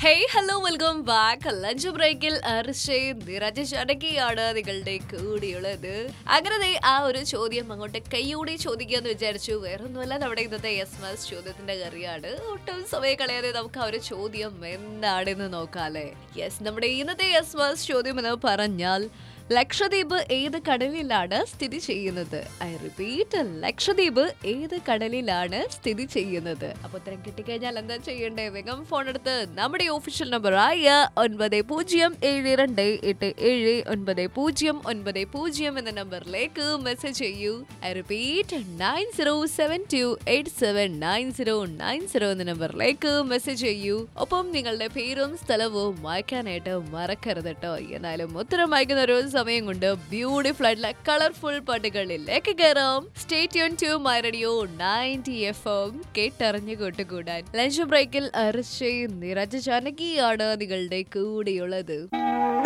hey hello welcome back lunch ബ്രേക്കിൽ അർഷയും നിരജ ചടക്കിയാണ് നിങ്ങളുടെ കൂടിയുള്ളത് അങ്ങനെ ദേ ആ ഒരു ചോദ്യം അങ്ങോട്ട് കൈയോടെ ചോദിക്കാന്ന് വിചാരിച്ചു വേറൊന്നുമല്ല നമ്മുടെ ഇന്നത്തെ എസ് മസ് ചോദ്യത്തിന്റെ കറിയാണ് ഒട്ടും സമയം കളയാതെ നമുക്ക് ആ ഒരു ചോദ്യം എന്താണെന്ന് നോക്കാല്ലേ യെസ് നമ്മുടെ ഇന്നത്തെ എസ് മസ് ചോദ്യം എന്ന് പറഞ്ഞാൽ ലക്ഷദ്വീപ് ഏത് കടലിലാണ് സ്ഥിതി ചെയ്യുന്നത് ഐ റിപ്പീറ്റ് ലക്ഷദ്വീപ് ഏത് കടലിലാണ് സ്ഥിതി ചെയ്യുന്നത് അപ്പൊ ഉത്തരം കിട്ടിക്കഴിഞ്ഞാൽ എന്താ ചെയ്യണ്ടേ വേഗം ഫോൺ എടുത്ത് നമ്മുടെ ഒഫീഷ്യൽ നമ്പർ ആയ ഒൻപത് പൂജ്യം ഏഴ് രണ്ട് എട്ട് ഏഴ് ഒൻപത് പൂജ്യം ഒൻപത് പൂജ്യം എന്ന നമ്പറിലേക്ക് മെസ്സേജ് ചെയ്യൂ I repeat nine zero seven two eight seven nine zero nine zero എന്ന നമ്പറിലേക്ക് മെസ്സേജ് ചെയ്യൂ ഒപ്പം നിങ്ങളുടെ പേരും സ്ഥലവും വായിക്കാനായിട്ട് മറക്കരുത് കേട്ടോ എന്നാലും ഉത്തരം വായിക്കുന്ന ഒരു സമയം കൊണ്ട് ബ്യൂട്ടിഫുൾ ആയിട്ടുള്ള കളർഫുൾ പാട്ടുകളിലേക്ക് കയറാം സ്റ്റേറ്റ് യൂൺ to my radio ninety F M കേട്ടറിഞ്ഞു കൂട്ടുകൂടാൻ ലഞ്ച് ബ്രേക്കിൽ അർച്ചയും നിറച്ച ജാനകിയാണ് നിങ്ങളുടെ കൂടെയുള്ളത്